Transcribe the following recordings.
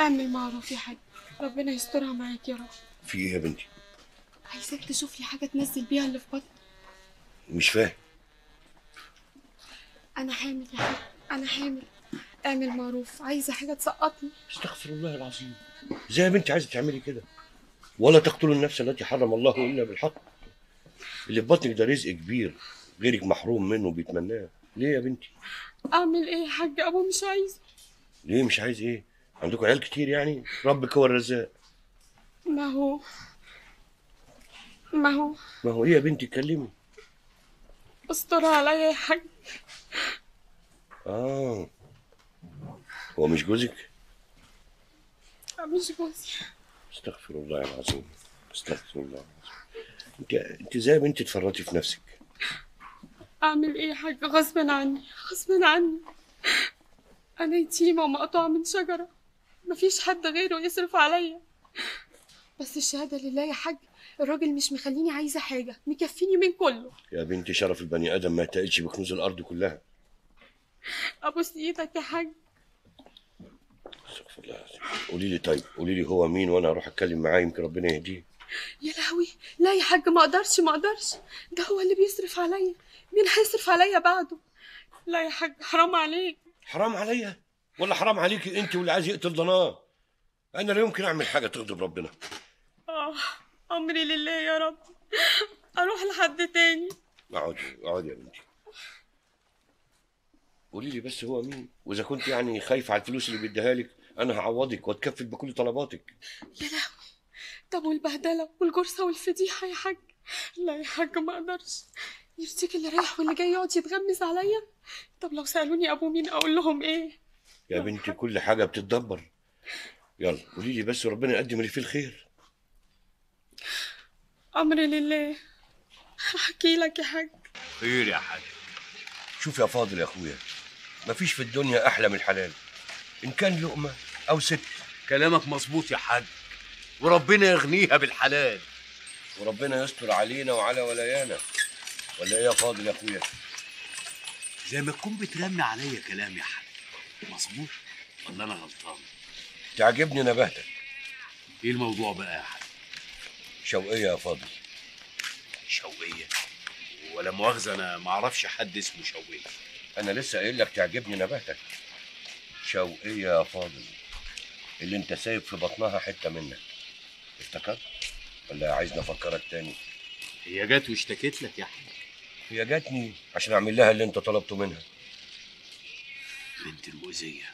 اعمل معروف يا حاج ربنا يسترها معاك يا رب في ايه يا بنتي عايزاك تشوف لي حاجه تنزل بيها اللي في بطني مش فاهم انا حامل يا حاج انا حامل اعمل معروف عايزه حاجه تسقطني استغفر الله العظيم زي ما انت عايزه تعملي كده ولا تقتلوا النفس التي حرم الله الا بالحق اللي في بطنك ده رزق كبير غيرك محروم منه بيتمناه ليه يا بنتي اعمل ايه يا حاج ابو مش عايز ليه مش عايز ايه عندكم عيال كتير يعني ربك هو الرزاق ما هو ما هو ما هو ايه يا بنتي اتكلمي استرها عليا يا حاج اه هو مش جوزك مش جوزي استغفر الله العظيم استغفر الله العظيم انت انت زي ما انت تفرطي في نفسك اعمل ايه يا حاج غصب عني غصب عني انا يتيمه ومقطوعه من شجره مفيش حد غيره يصرف عليا بس الشهاده لله يا حاج الراجل مش مخليني عايزه حاجه مكفيني من كله يا بنتي شرف البني ادم ما يتقلش بكنوز الارض كلها ابوس ايدك يا حاج استغفر الله العظيم قولي لي طيب قولي لي هو مين وانا اروح اتكلم معاه يمكن ربنا يهديه يا لهوي لا يا حاج ما اقدرش ما اقدرش ده هو اللي بيصرف عليا مين هيصرف عليا بعده لا يا حاج حرام عليك حرام عليا ولا حرام عليكي انت واللي عايز يقتل ضناه انا لا يمكن اعمل حاجه تغضب ربنا اه امري لله يا رب اروح لحد تاني اقعدي اقعدي يا بنتي قولي لي بس هو مين واذا كنت يعني خايفه على الفلوس اللي بيديها لك انا هعوضك واتكفل بكل طلباتك يا لهوي طب والبهدله والجرسه والفضيحه يا حاج لا يا حاج ما اقدرش يرضيك اللي رايح واللي جاي يقعد يتغمز عليا طب لو سالوني ابو مين اقول لهم ايه يا بنتي كل حاجه بتتدبر يلا قولي لي بس وربنا يقدم اللي فيه الخير امري لله احكي لك يا حاج خير يا حاج شوف يا فاضل يا اخويا مفيش في الدنيا احلى من الحلال ان كان لقمه او ست كلامك مظبوط يا حاج وربنا يغنيها بالحلال وربنا يستر علينا وعلى ولايانا ولا ايه يا فاضل يا اخويا زي ما تكون بترمي عليا كلام يا حاج مظبوط ولا انا غلطان تعجبني نباتك ايه الموضوع بقى يا حاج شوقيه يا فاضل شوقية ولا مؤاخذة انا ما اعرفش حد اسمه شوقية انا لسه قايل لك تعجبني نباتك شوقيه يا فاضل اللي انت سايب في بطنها حته منك افتكرت ولا عايزني افكرك تاني هي جت واشتكت لك يا حاج هي جاتني عشان اعمل لها اللي انت طلبته منها بنت المؤذية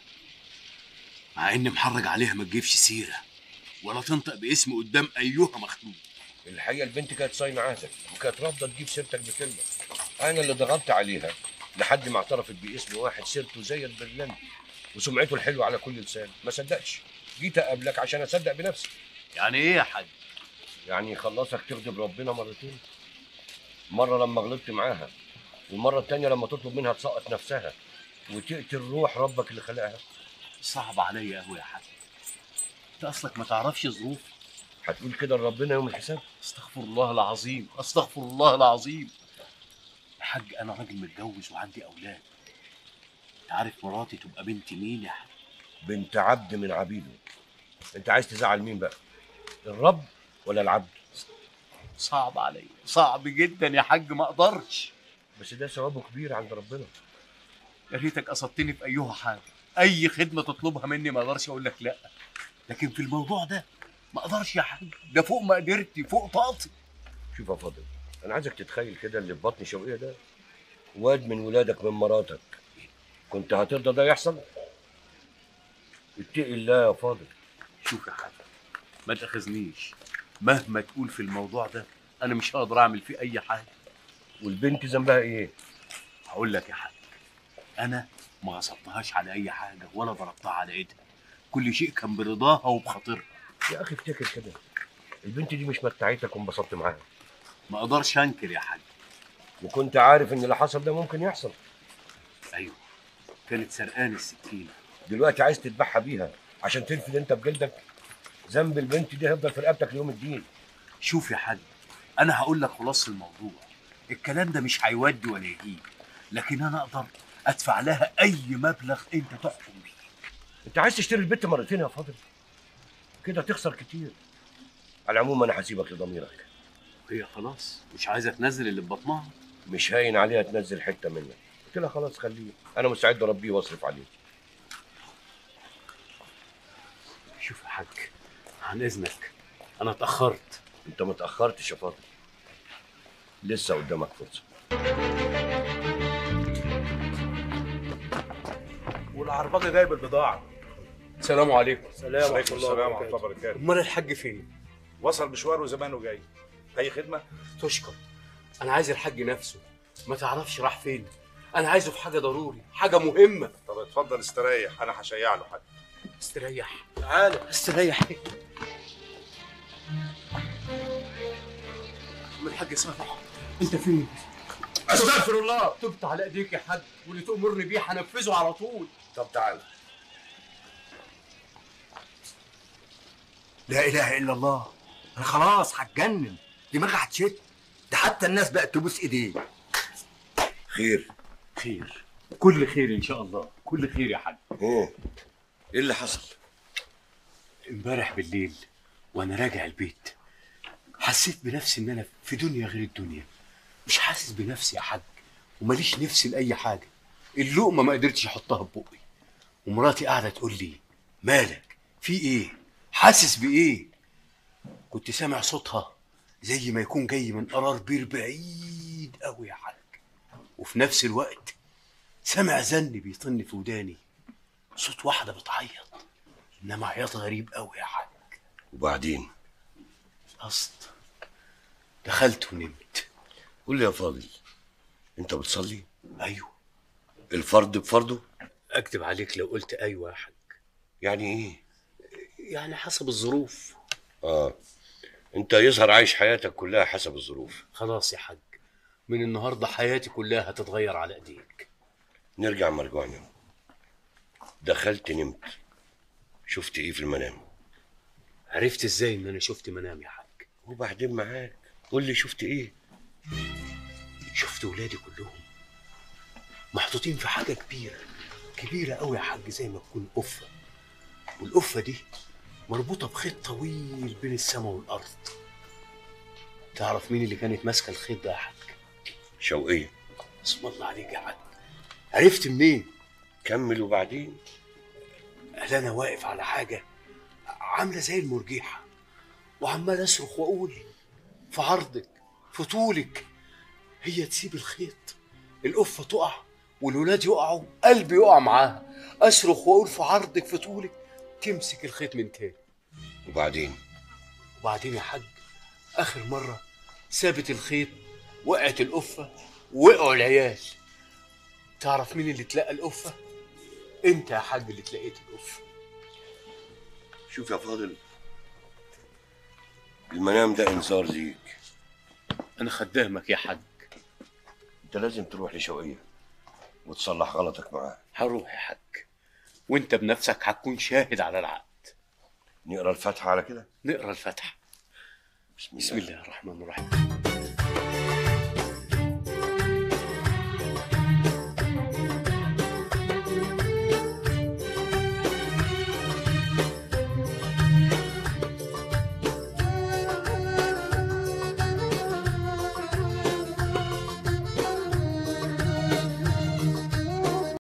مع اني محرج عليها ما تجيبش سيرة ولا تنطق باسمي قدام ايها مخلوق الحقيقه البنت كانت صاينه عهدك وكانت رافضه تجيب سيرتك بكلمه انا اللي ضغطت عليها لحد ما اعترفت باسم واحد سيرته زي البرلند وسمعته الحلوه على كل لسان ما صدقتش جيت اقابلك عشان اصدق بنفسي يعني ايه يا حاج يعني يخلصك تغضب ربنا مرتين مره لما غلطت معاها والمره التانيه لما تطلب منها تسقط نفسها وتقتل روح ربك اللي خلقها صعب عليا قوي يا حاج انت اصلك ما تعرفش ظروف هتقول كده لربنا يوم الحساب استغفر الله العظيم استغفر الله العظيم يا حاج انا راجل متجوز وعندي اولاد انت عارف مراتي تبقى بنت مين يا حاج بنت عبد من عبيده انت عايز تزعل مين بقى الرب ولا العبد صعب عليا صعب جدا يا حاج ما اقدرش بس ده ثوابه كبير عند ربنا يا ريتك قصدتني في ايها حاجه اي خدمه تطلبها مني ما اقدرش اقول لك لا لكن في الموضوع ده ما اقدرش يا حاج ده فوق مقدرتي فوق طاقتي شوف يا فاضل انا عايزك تتخيل كده اللي في بطن شوقية ده واد من ولادك من مراتك كنت هترضى ده يحصل اتقي الله يا فاضل شوف يا حاج ما تاخذنيش مهما تقول في الموضوع ده انا مش هقدر اعمل فيه اي حاجه والبنت ذنبها ايه هقول لك يا حاج انا ما غصبتهاش على اي حاجه ولا ضربتها على ايدها كل شيء كان برضاها وبخاطرها يا اخي افتكر كده البنت دي مش متعتك وانبسطت معاها ما اقدرش انكر يا حاج وكنت عارف ان اللي حصل ده ممكن يحصل ايوه كانت سرقان السكينه دلوقتي عايز تذبحها بيها عشان تنفذ انت بجلدك ذنب البنت دي هيفضل في رقبتك ليوم الدين شوف يا حاج انا هقول لك خلاص الموضوع الكلام ده مش هيودي ولا يجيب لكن انا اقدر ادفع لها اي مبلغ انت تحكم بيه انت عايز تشتري البنت مرتين يا فاضل كده تخسر كتير على العموم انا هسيبك لضميرك هي خلاص مش عايزه تنزل اللي في بطنها مش هاين عليها تنزل حته منك قلت لها خلاص خليه انا مستعد اربيه واصرف عليه شوف يا حاج عن اذنك انا اتاخرت انت ما تاخرتش يا فاضل لسه قدامك فرصه والعربجه جايب البضاعه السلام عليكم سلام عليكم السلام ورحمه الله وبركاته امال الحاج فين وصل مشوار وزمانه جاي اي خدمه تشكر انا عايز الحاج نفسه ما تعرفش راح فين انا عايزه في حاجه ضروري حاجه مهمه طب اتفضل استريح انا هشيع له حد استريح تعالى استريح من الحاج صالح انت فين استغفر الله تبت على ايديك يا حاج واللي تأمرني بيه هنفذه على طول طب تعالى لا اله الا الله انا خلاص هتجنن دماغي هتشت ده حتى الناس بقت تبوس ايديه خير خير كل خير ان شاء الله كل خير يا حاج ايه ايه اللي حصل امبارح بالليل وانا راجع البيت حسيت بنفسي ان انا في دنيا غير الدنيا مش حاسس بنفسي يا حاج وماليش نفسي لاي حاجه اللقمه ما قدرتش احطها في بقي ومراتي قاعده تقول لي مالك في ايه حاسس بايه كنت سامع صوتها زي ما يكون جاي من قرار بير بعيد قوي يا حاج وفي نفس الوقت سامع زن بيطن في وداني صوت واحده بتعيط انما عياط غريب قوي يا حاج وبعدين قصد دخلت ونمت قول لي يا فاضل انت بتصلي ايوه الفرد بفرضه اكتب عليك لو قلت ايوه يا حاج يعني ايه يعني حسب الظروف اه انت يظهر عايش حياتك كلها حسب الظروف خلاص يا حاج من النهارده حياتي كلها هتتغير على ايديك نرجع مرجوعنا دخلت نمت شفت ايه في المنام عرفت ازاي ان انا شفت منام يا حاج وبعدين معاك قول لي شفت ايه شفت ولادي كلهم محطوطين في حاجه كبيره كبيره قوي يا حاج زي ما تكون قفه والقفه دي مربوطه بخيط طويل بين السماء والارض تعرف مين اللي كانت ماسكه الخيط ده يا حاج شوقية اسم الله عليك يا حاج عرفت منين كمل وبعدين قال انا واقف على حاجه عامله زي المرجيحه وعمال اصرخ واقول في عرضك في طولك هي تسيب الخيط القفه تقع والولاد يقعوا قلبي يقع معاها اصرخ واقول في عرضك في طولك تمسك الخيط من تاني وبعدين وبعدين يا حاج اخر مره سابت الخيط وقعت القفه وقعوا العيال تعرف مين اللي تلقى القفه انت يا حاج اللي تلاقيت القفه شوف يا فاضل المنام ده انذار ليك انا خدامك يا حاج انت لازم تروح لشوقية وتصلح غلطك معاه هروح يا حاج وانت بنفسك هتكون شاهد على العقد نقرا الفاتحة على كده نقرا الفاتحه بسم الله, بسم الله الرحمن الرحيم